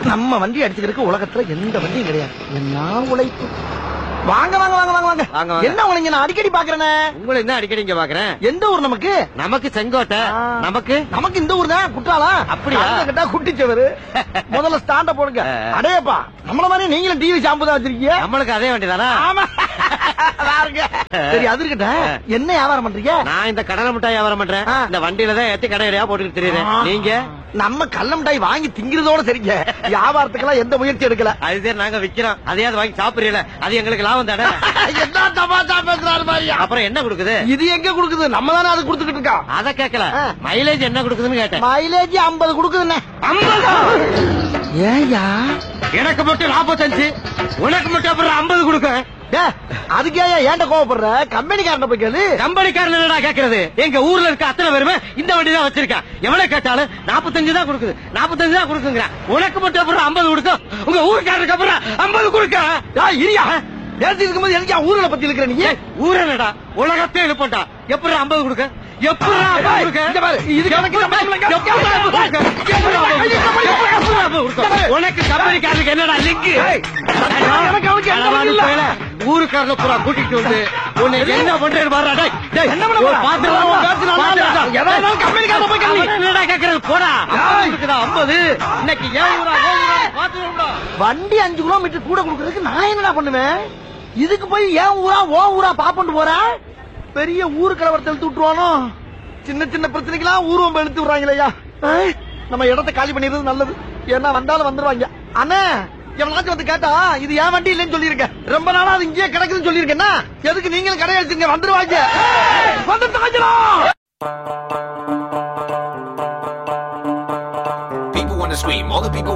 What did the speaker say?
நம்ம வண்டி அடிச்சுக்கிறதுக்கு உலகத்துல எந்த வண்டியும் கிடையாது என்ன உழைப்பு வாங்க வாங்க வாங்க வாங்க வாங்க வாங்க, வாங்க. என்ன உங்களை நான் அடிக்கடி பாக்குறேனே உங்களை என்ன அடிக்கடி இங்க பாக்குறேன் எந்த ஊர் நமக்கு நமக்கு செங்கோட்டை ஆ. நமக்கு நமக்கு இந்த ஊர் தான் குற்றாலா அப்படியா? கேட்டா குட்டிச்சவரு முதல்ல ஸ்டாண்ட போடுங்க ஆ. அடேப்பா நம்மள மாதிரி நீங்களும் டிவி ஷாம்பு தான் வச்சிருக்கீங்க நம்மளுக்கு அதே வண்டிதானா ஆமா பாருங்க சரி அது இருக்கட்டும் என்ன வியாபாரம் பண்றீங்க நான் இந்த கடலை மிட்டாய் வியாபாரம் பண்றேன் ஆ. இந்த வண்டியில தான் ஏத்தி கடையிலயா போட்டுட்டு தெரியுறேன் ஆ. நீங்க நம்ம கள்ள மிட்டாய் வாங்கி திங்கிறதோட சரிங்க வியாபாரத்துக்கெல்லாம் எந்த முயற்சி எடுக்கல அது சரி நாங்க விக்கிறோம் அதையாவது வாங்கி சாப்பிடுறீல அது எங்களுக்கு லாபம் தானே என்ன தமாஷா பேசுறாரு மாதிரியா அப்புறம் என்ன கொடுக்குது இது எங்க கொடுக்குது நம்ம தானே அது கொடுத்துக்கிட்டு இருக்கோம் அத கேட்கல ஆ. மைலேஜ் என்ன கொடுக்குதுன்னு கேட்டேன் மைலேஜ் ஐம்பது கொடுக்குதுண்ணே ஏயா எனக்கு மட்டும் நாற்பத்தஞ்சு உனக்கு மட்டும் அப்புறம் ஐம்பது கொடுக்க அதுக்கே ஏன்ட கோவப்படுற கம்பெனிக்காரன் போய் கேளு கம்பெனிக்காரன் என்னடா கேக்குறது எங்க ஊர்ல இருக்க அத்தனை பேருமே இந்த வண்டி தான் வச்சிருக்கேன் எவ்வளவு கேட்டாலும் நாற்பத்தஞ்சு தான் கொடுக்குது நாற்பத்தஞ்சு தான் கொடுக்குங்கிறான் உனக்கு மட்டும் அப்புறம் ஐம்பது கொடுக்கும் உங்க ஊருக்காரருக்கு அப்புறம் ஐம்பது கொடுக்க ஏய், இரியா நேரத்துக்கு இருக்கும்போது எனக்கு என் ஊர்ல பத்தி இருக்கிற நீ ஊர் என்னடா உலகத்தை எழுப்பண்டா எப்படி ஐம்பது கொடுக்க எப்படி ஏய், இங்க பாரு, இது கணக்கு நம்ம இல்லைங்க. உனக்கு கம்பெனிக்காரருக்கு என்னடா லிங்க் ஏய், எனக்கு அவனுக்கு எந்த வழி இல்ல. ஊருக்காரல பூரா கூட்டிட்டு வந்து உன்னை என்ன பண்றேன்னு பாருடா டேய் டேய் என்ன பண்ண போற? பாத்துடலாம் உன் பேச்சு நல்லா இல்ல. எதா இருந்தாலும் கம்பெனிக்காரன் போய் கேளு. அவன் என்னடா கேக்குறது போடா ஏய். இருக்குதா 50 இன்னைக்கு ஏன் ஊரா ஏன் ஊரா பாத்துடா வண்டி அஞ்சு கிலோமீட்டர் கூட கொடுக்கறதுக்கு நான் என்னடா பண்ணுவேன் இதுக்கு போய் ஏன் ஊரா ஓ ஊரா பாப்பண்டு போற பெரிய ஊரு கலவரத்தை இழுத்து விட்டுருவானோ சின்ன சின்ன பிரச்சனைக்கெல்லாம் ஊர்வம்பம் இழுத்து விடுறாங்களேயா ஏய், நம்ம இடத்த காலி பண்ணிடுறது நல்லது ஏன்னா வந்தாலும் வந்துருவாங்க அண்ணா எவனாச்சும் வந்து கேட்டா இது ஏன் வண்டி இல்லைன்னு சொல்லியிருக்கேன் ரொம்ப நாளா அது இங்கேயே கிடக்குதுன்னு சொல்லியிருக்கேன்னா எதுக்கு நீங்களும் கடை அடிச்சுங்க வந்துருவாங்க வந்துட்டாங்களா People want to scream, all the people